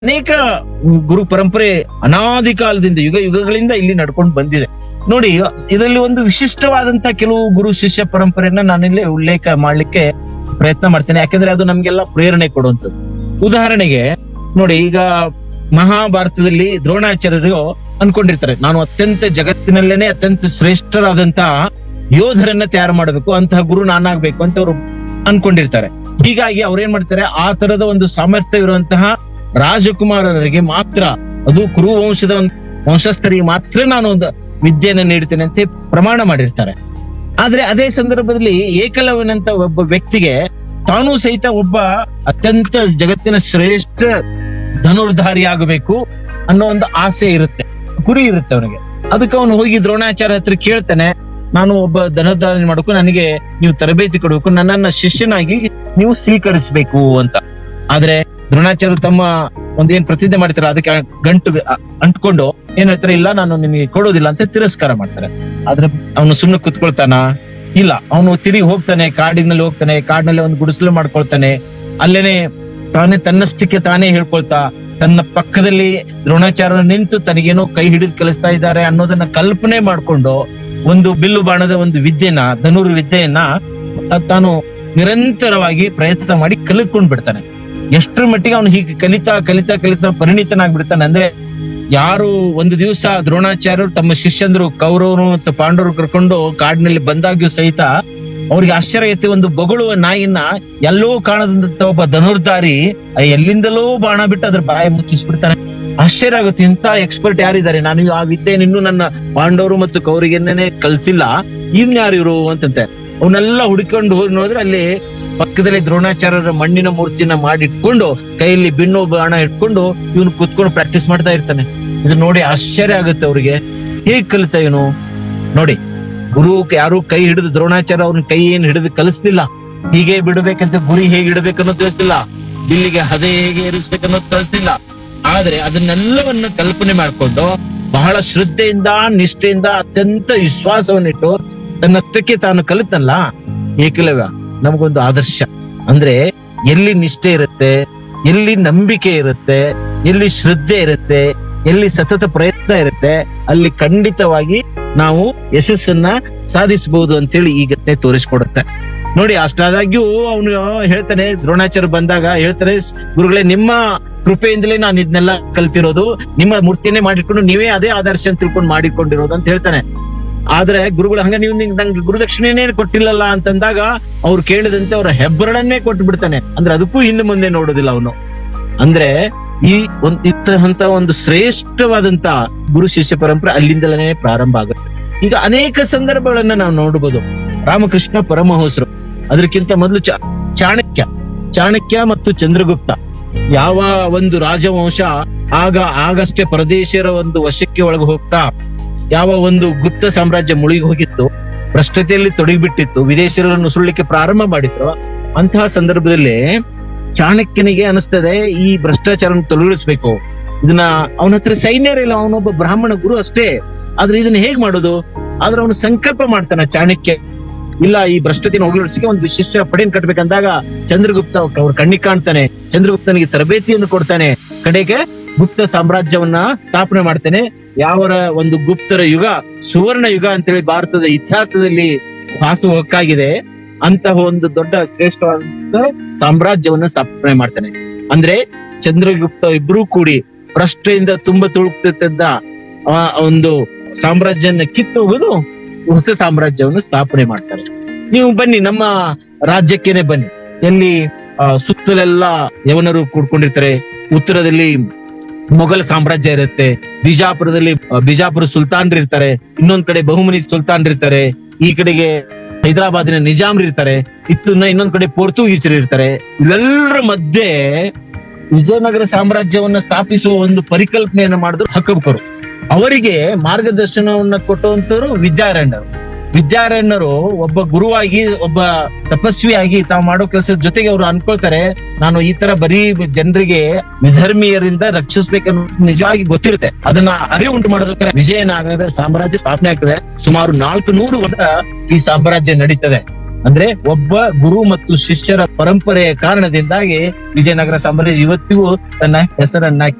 ಅನೇಕ ಗುರು ಪರಂಪರೆ ಅನಾದಿ ಕಾಲದಿಂದ ಯುಗ ಯುಗಗಳಿಂದ ಇಲ್ಲಿ ನಡ್ಕೊಂಡು ಬಂದಿದೆ ನೋಡಿ ಇದರಲ್ಲಿ ಒಂದು ವಿಶಿಷ್ಟವಾದಂತ ಕೆಲವು ಗುರು ಶಿಷ್ಯ ಪರಂಪರೆಯನ್ನ ನಾನಿಲ್ಲಿ ಉಲ್ಲೇಖ ಮಾಡ್ಲಿಕ್ಕೆ ಪ್ರಯತ್ನ ಮಾಡ್ತೇನೆ ಯಾಕಂದ್ರೆ ಅದು ನಮ್ಗೆಲ್ಲ ಪ್ರೇರಣೆ ಕೊಡುವಂಥದ್ದು ಉದಾಹರಣೆಗೆ ನೋಡಿ ಈಗ ಮಹಾಭಾರತದಲ್ಲಿ ದ್ರೋಣಾಚಾರ್ಯರು ಅನ್ಕೊಂಡಿರ್ತಾರೆ ನಾನು ಅತ್ಯಂತ ಜಗತ್ತಿನಲ್ಲೇನೆ ಅತ್ಯಂತ ಶ್ರೇಷ್ಠರಾದಂತಹ ಯೋಧರನ್ನ ತಯಾರು ಮಾಡಬೇಕು ಅಂತಹ ಗುರು ನಾನಾಗ್ಬೇಕು ಅಂತ ಅವರು ಅನ್ಕೊಂಡಿರ್ತಾರೆ ಹೀಗಾಗಿ ಅವ್ರೇನ್ ಮಾಡ್ತಾರೆ ಆ ತರದ ಒಂದು ಸಾಮರ್ಥ್ಯವಿರುವಂತಹ ರಾಜಕುಮಾರರಿಗೆ ಮಾತ್ರ ಅದು ಕುರು ವಂಶದ ಒಂದು ವಂಶಸ್ಥರಿಗೆ ಮಾತ್ರ ನಾನು ಒಂದು ವಿದ್ಯೆಯನ್ನು ನೀಡ್ತೇನೆ ಅಂತ ಪ್ರಮಾಣ ಮಾಡಿರ್ತಾರೆ ಆದ್ರೆ ಅದೇ ಸಂದರ್ಭದಲ್ಲಿ ಏಕಲವ್ಯನಂತ ಒಬ್ಬ ವ್ಯಕ್ತಿಗೆ ತಾನೂ ಸಹಿತ ಒಬ್ಬ ಅತ್ಯಂತ ಜಗತ್ತಿನ ಶ್ರೇಷ್ಠ ಧನುರ್ಧಾರಿ ಆಗಬೇಕು ಅನ್ನೋ ಒಂದು ಆಸೆ ಇರುತ್ತೆ ಗುರಿ ಇರುತ್ತೆ ಅವನಿಗೆ ಅದಕ್ಕೆ ಅವನು ಹೋಗಿ ದ್ರೋಣಾಚಾರ್ಯ ಹತ್ರ ಕೇಳ್ತಾನೆ ನಾನು ಒಬ್ಬ ಧನುರ್ಧಾರಿ ಮಾಡಬೇಕು ನನಗೆ ನೀವು ತರಬೇತಿ ಕೊಡಬೇಕು ನನ್ನನ್ನ ಶಿಷ್ಯನಾಗಿ ನೀವು ಸ್ವೀಕರಿಸಬೇಕು ಅಂತ ಆದ್ರೆ ದ್ರೋಣಾಚಾರ್ಯ ತಮ್ಮ ಒಂದೇನ್ ಪ್ರತಿಜ್ಞೆ ಮಾಡ್ತಾರೆ ಅದಕ್ಕೆ ಗಂಟು ಅ- ಅಂಟ್ಕೊಂಡು ಏನ್ ಹೇಳ್ತಾರೆ ಇಲ್ಲ ನಾನು ನಿನಗೆ ಕೊಡೋದಿಲ್ಲ ಅಂತ ತಿರಸ್ಕಾರ ಮಾಡ್ತಾರೆ ಆದ್ರೆ ಅವನು ಸುಮ್ಮನೆ ಕುತ್ಕೊಳ್ತಾನ ಇಲ್ಲ ಅವನು ತಿರುಗಿ ಹೋಗ್ತಾನೆ ಕಾಡಿನಲ್ಲಿ ಹೋಗ್ತಾನೆ ಕಾಡಿನಲ್ಲಿ ಒಂದು ಗುಡಿಸಲು ಮಾಡ್ಕೊಳ್ತಾನೆ ಅಲ್ಲೇನೆ ತಾನೇ ತನ್ನಷ್ಟಕ್ಕೆ ತಾನೇ ಹೇಳ್ಕೊಳ್ತಾ ತನ್ನ ಪಕ್ಕದಲ್ಲಿ ದ್ರೋಣಾಚಾರ್ಯ ನಿಂತು ತನಗೇನೋ ಕೈ ಹಿಡಿದು ಕಲಿಸ್ತಾ ಇದ್ದಾರೆ ಅನ್ನೋದನ್ನ ಕಲ್ಪನೆ ಮಾಡ್ಕೊಂಡು ಒಂದು ಬಿಲ್ಲು ಬಾಣದ ಒಂದು ವಿದ್ಯೆನ ಧನುರ್ ವಿದ್ಯೆಯನ್ನ ತ- ತಾನು ನಿರಂತರವಾಗಿ ಪ್ರಯತ್ನ ಮಾಡಿ ಕಲಿತ್ಕೊಂಡ್ ಬಿಡ್ತಾನೆ ಎಷ್ಟರ ಮಟ್ಟಿಗೆ ಅವನು ಹೀಗೆ ಕಲಿತಾ ಕಲಿತಾ ಕಲಿತಾ ಪರಿಣಿತನಾಗ್ಬಿಡ್ತಾನೆ ಅಂದ್ರೆ ಯಾರು ಒಂದು ದಿವಸ ದ್ರೋಣಾಚಾರ್ಯರು ತಮ್ಮ ಶಿಷ್ಯಂದ್ರು ಕೌರವರು ಮತ್ತು ಪಾಂಡವರು ಕರ್ಕೊಂಡು ಕಾಡಿನಲ್ಲಿ ಬಂದಾಗ್ಯೂ ಸಹಿತ ಅವ್ರಿಗೆ ಆಶ್ಚರ್ಯ ಎತ್ತಿ ಒಂದು ಬೊಗಳುವ ನಾಯಿನ ಎಲ್ಲೋ ಕಾಣದಂತ ಒಬ್ಬ ಧನುರ್ಧಾರಿ ಆ ಎಲ್ಲಿಂದಲೋ ಬಾಣ ಬಿಟ್ಟು ಅದ್ರ ಬಾಯಿ ಮುಚ್ಚಿಸ್ಬಿಡ್ತಾನೆ ಆಶ್ಚರ್ಯ ಆಗುತ್ತೆ ಇಂತ ಎಕ್ಸ್ಪರ್ಟ್ ಯಾರಿದ್ದಾರೆ ನಾನು ಆ ವಿದ್ಯೆಯನ್ನು ಇನ್ನೂ ನನ್ನ ಪಾಂಡವರು ಮತ್ತು ಕೌರಿಗೆನ್ನೇ ಕಲ್ಸಿಲ್ಲ ಇವ್ನ್ ಯಾರು ಇವರು ಅಂತಂತೆ ಅವನ್ನೆಲ್ಲ ಹುಡ್ಕೊಂಡು ಹೋಗಿ ನೋಡಿದ್ರೆ ಅಲ್ಲಿ ಪಕ್ಕದಲ್ಲಿ ದ್ರೋಣಾಚಾರ್ಯರ ಮಣ್ಣಿನ ಮೂರ್ತಿನ ಮಾಡಿಟ್ಕೊಂಡು ಕೈಯಲ್ಲಿ ಬಿಣ್ಣು ಬಾಣ ಇಟ್ಕೊಂಡು ಇವನು ಕುತ್ಕೊಂಡು ಪ್ರಾಕ್ಟೀಸ್ ಮಾಡ್ತಾ ಇರ್ತಾನೆ ಇದು ನೋಡಿ ಆಶ್ಚರ್ಯ ಆಗುತ್ತೆ ಅವ್ರಿಗೆ ಹೇಗ್ ಕಲಿತ ಇವನು ನೋಡಿ ಗುರು ಯಾರು ಕೈ ಹಿಡಿದು ದ್ರೋಣಾಚಾರ್ಯ ಅವ್ರನ್ನ ಕೈ ಏನ್ ಹಿಡಿದು ಕಲಿಸ್ತಿಲ್ಲ ಹೀಗೆ ಬಿಡಬೇಕಂತ ಗುರಿ ಹೇಗೆ ಇಡಬೇಕನ್ನೋದು ತಿಳಿಸ್ತಿಲ್ಲ ಬಿಲ್ಲಿಗೆ ಹದೆ ಹೇಗೆ ಇರಿಸ್ಬೇಕನ್ನೋದು ಕಲಿಸ್ತಿಲ್ಲ ಆದ್ರೆ ಅದನ್ನೆಲ್ಲವನ್ನ ಕಲ್ಪನೆ ಮಾಡ್ಕೊಂಡು ಬಹಳ ಶ್ರದ್ಧೆಯಿಂದ ನಿಷ್ಠೆಯಿಂದ ಅತ್ಯಂತ ವಿಶ್ವಾಸವನ್ನಿಟ್ಟು ತನ್ನಷ್ಟಕ್ಕೆ ತಾನು ಕಲಿತಲ್ಲ ಏಕಲವ್ಯ ನಮಗೊಂದು ಆದರ್ಶ ಅಂದ್ರೆ ಎಲ್ಲಿ ನಿಷ್ಠೆ ಇರುತ್ತೆ ಎಲ್ಲಿ ನಂಬಿಕೆ ಇರುತ್ತೆ ಎಲ್ಲಿ ಶ್ರದ್ಧೆ ಇರುತ್ತೆ ಎಲ್ಲಿ ಸತತ ಪ್ರಯತ್ನ ಇರುತ್ತೆ ಅಲ್ಲಿ ಖಂಡಿತವಾಗಿ ನಾವು ಯಶಸ್ಸನ್ನ ಸಾಧಿಸಬಹುದು ಅಂತೇಳಿ ಈ ಘಟನೆ ತೋರಿಸ್ಕೊಡುತ್ತೆ ನೋಡಿ ಅಷ್ಟಾದಾಗ್ಯೂ ಅವನು ಹೇಳ್ತಾನೆ ದ್ರೋಣಾಚಾರ್ಯ ಬಂದಾಗ ಹೇಳ್ತಾರೆ ಗುರುಗಳೇ ನಿಮ್ಮ ಕೃಪೆಯಿಂದಲೇ ನಾನು ಇದನ್ನೆಲ್ಲ ಕಲ್ತಿರೋದು ನಿಮ್ಮ ಮೂರ್ತಿಯನ್ನೇ ಮಾಡಿಟ್ಕೊಂಡು ನೀವೇ ಅದೇ ಆದರ್ಶ ಅಂತ ತಿಳ್ಕೊಂಡು ಮಾಡಿಕೊಂಡಿರೋದು ಅಂತ ಹೇಳ್ತಾನೆ ಆದ್ರೆ ಗುರುಗಳು ಹಂಗ ನೀವು ನಿಂಗ್- ನಂಗೆ ಗುರುದಕ್ಷಿಣೆನೇ ಕೊಟ್ಟಿಲ್ಲಲ್ಲ ಅಂತಂದಾಗ ಅವ್ರು ಕೇಳಿದಂತೆ ಅವರ ಹೆಬ್ಬರಳನ್ನೇ ಕೊಟ್ಟು ಬಿಡ್ತಾನೆ ಅಂದ್ರೆ ಅದಕ್ಕೂ ಹಿಂದೆ ಮುಂದೆ ನೋಡೋದಿಲ್ಲ ಅವನು ಅಂದ್ರೆ ಈ ಒಂದ್ ಇಂತಹ ಒಂದು ಶ್ರೇಷ್ಠವಾದಂತ ಗುರು ಶಿಷ್ಯ ಪರಂಪರೆ ಅಲ್ಲಿಂದಲೇ ಪ್ರಾರಂಭ ಆಗುತ್ತೆ ಈಗ ಅನೇಕ ಸಂದರ್ಭಗಳನ್ನ ನಾವು ನೋಡಬಹುದು ರಾಮಕೃಷ್ಣ ಪರಮಹಂಸರು ಅದಕ್ಕಿಂತ ಮೊದಲು ಚ- ಚಾಣಕ್ಯ ಚಾಣಕ್ಯ ಮತ್ತು ಚಂದ್ರಗುಪ್ತ ಯಾವ ಒಂದು ರಾಜವಂಶ ಆಗ ಆಗಷ್ಟೇ ಪ್ರದೇಶರ ಒಂದು ವಶಕ್ಕೆ ಒಳಗೆ ಹೋಗ್ತಾ ಯಾವ ಒಂದು ಗುಪ್ತ ಸಾಮ್ರಾಜ್ಯ ಮುಳುಗಿ ಹೋಗಿತ್ತು ಭ್ರಷ್ಟತೆಯಲ್ಲಿ ತೊಡಗಿಬಿಟ್ಟಿತ್ತು ವಿದೇಶಿಯರನ್ನು ಸುಳ್ಳಿಕ್ಕೆ ಪ್ರಾರಂಭ ಮಾಡಿದ್ರು ಅಂತಹ ಸಂದರ್ಭದಲ್ಲಿ ಚಾಣಕ್ಯನಿಗೆ ಅನಿಸ್ತದೆ ಈ ಭ್ರಷ್ಟಾಚಾರ ತೊಲಗಿಸ್ಬೇಕು ಇದನ್ನ ಅವನ ಹತ್ರ ಸೈನ್ಯರಿಲ್ಲ ಅವನೊಬ್ಬ ಬ್ರಾಹ್ಮಣ ಗುರು ಅಷ್ಟೇ ಆದ್ರೆ ಇದನ್ನ ಹೇಗ್ ಮಾಡೋದು ಆದ್ರೆ ಅವನು ಸಂಕಲ್ಪ ಮಾಡ್ತಾನೆ ಚಾಣಕ್ಯ ಇಲ್ಲ ಈ ಭ್ರಷ್ಟತೆಯನ್ನು ಹೋಗಲಿಡಿಸಿಗೆ ಒಂದು ವಿಶಿಷ್ಟ ಪಡೆಯನ್ನು ಕಟ್ಬೇಕಂದಾಗ ಚಂದ್ರಗುಪ್ತ ಅವ್ರ ಕಣ್ಣಿಗೆ ಕಾಣ್ತಾನೆ ಚಂದ್ರಗುಪ್ತನಿಗೆ ತರಬೇತಿಯನ್ನು ಕೊಡ್ತಾನೆ ಕಡೆಗೆ ಗುಪ್ತ ಸಾಮ್ರಾಜ್ಯವನ್ನ ಸ್ಥಾಪನೆ ಮಾಡ್ತಾನೆ ಯಾವರ ಒಂದು ಗುಪ್ತರ ಯುಗ ಸುವರ್ಣ ಯುಗ ಅಂತೇಳಿ ಭಾರತದ ಇತಿಹಾಸದಲ್ಲಿ ಭಾಸುವಕ್ಕಾಗಿದೆ ಅಂತಹ ಒಂದು ದೊಡ್ಡ ಶ್ರೇಷ್ಠವಾದ ಸಾಮ್ರಾಜ್ಯವನ್ನ ಸ್ಥಾಪನೆ ಮಾಡ್ತಾನೆ ಅಂದ್ರೆ ಚಂದ್ರಗುಪ್ತ ಇಬ್ರು ಕೂಡಿ ಭ್ರಷ್ಟೆಯಿಂದ ತುಂಬ ತುಳುಕ್ತಿದ್ದ ಆ ಒಂದು ಸಾಮ್ರಾಜ್ಯನ ಕಿತ್ತು ಹೋಗುದು ಹೊಸ ಸಾಮ್ರಾಜ್ಯವನ್ನು ಸ್ಥಾಪನೆ ಮಾಡ್ತಾರೆ ನೀವು ಬನ್ನಿ ನಮ್ಮ ರಾಜ್ಯಕ್ಕೇನೆ ಬನ್ನಿ ಎಲ್ಲಿ ಆ, ಸುತ್ತಲೆಲ್ಲ ಯವನರು ಕೂಡ್ಕೊಂಡಿರ್ತಾರೆ ಉತ್ತರದಲ್ಲಿ ಮೊಘಲ್ ಸಾಮ್ರಾಜ್ಯ ಇರುತ್ತೆ ಬಿಜಾಪುರದಲ್ಲಿ ಆ, ಬಿಜಾಪುರ ಸುಲ್ತಾನ್ರು ಇರ್ತಾರೆ ಇನ್ನೊಂದ್ ಕಡೆ ಬಹುಮನಿ ಸುಲ್ತಾನ್ರು ಇರ್ತಾರೆ ಈ ಕಡೆಗೆ ಹೈದರಾಬಾದಿನ ನಿಜಾಮ್ರು ಇರ್ತಾರೆ ಇತ್ತು ಇನ್ನೊಂದ್ ಕಡೆ ಪೋರ್ತುಗೀಸರು ಇರ್ತಾರೆ ಇವೆಲ್ಲರ ಮಧ್ಯೆ ವಿಜಯನಗರ ಸಾಮ್ರಾಜ್ಯವನ್ನ ಸ್ಥಾಪಿಸುವ ಒಂದು ಪರಿಕಲ್ಪನೆಯನ್ನ ಮಾಡಿದ್ರು ಹಕ್ಕಬಕರು ಅವರಿಗೆ ಮಾರ್ಗದರ್ಶನವನ್ನ ಕೊಟ್ಟುವಂತವರು ವಿದ್ಯಾರಣ್ಯರು ವಿದ್ಯಾರಣ್ಯರು ಒಬ್ಬ ಗುರುವಾಗಿ ಒಬ್ಬ ತಪಸ್ವಿಯಾಗಿ ತಾವು ಮಾಡೋ ಕೆಲಸದ ಜೊತೆಗೆ ಅವರು ಅನ್ಕೊಳ್ತಾರೆ ನಾನು ಈ ತರ ಬರೀ ಜನರಿಗೆ ವಿಧರ್ಮೀಯರಿಂದ ರಕ್ಷಿಸ್ಬೇಕನ್ನೋ ನಿಜವಾಗಿ ಗೊತ್ತಿರುತ್ತೆ ಅದನ್ನ ಅರಿವು ಉಂಟು ಮಾಡೋದಕ್ಕೆ ವಿಜಯನಗರ ಸಾಮ್ರಾಜ್ಯ ಸ್ಥಾಪನೆ ಆಗ್ತದೆ ಸುಮಾರು ನಾಲ್ಕು ನೂರು ವರ್ಷ ಈ ಸಾಮ್ರಾಜ್ಯ ನಡೀತದೆ ಅಂದ್ರೆ ಒಬ್ಬ ಗುರು ಮತ್ತು ಶಿಷ್ಯರ ಪರಂಪರೆಯ ಕಾರಣದಿಂದಾಗಿ ವಿಜಯನಗರ ಸಾಮ್ರಾಜ್ಯ ಇವತ್ತಿಗೂ ತನ್ನ ಹೆಸರನ್ನ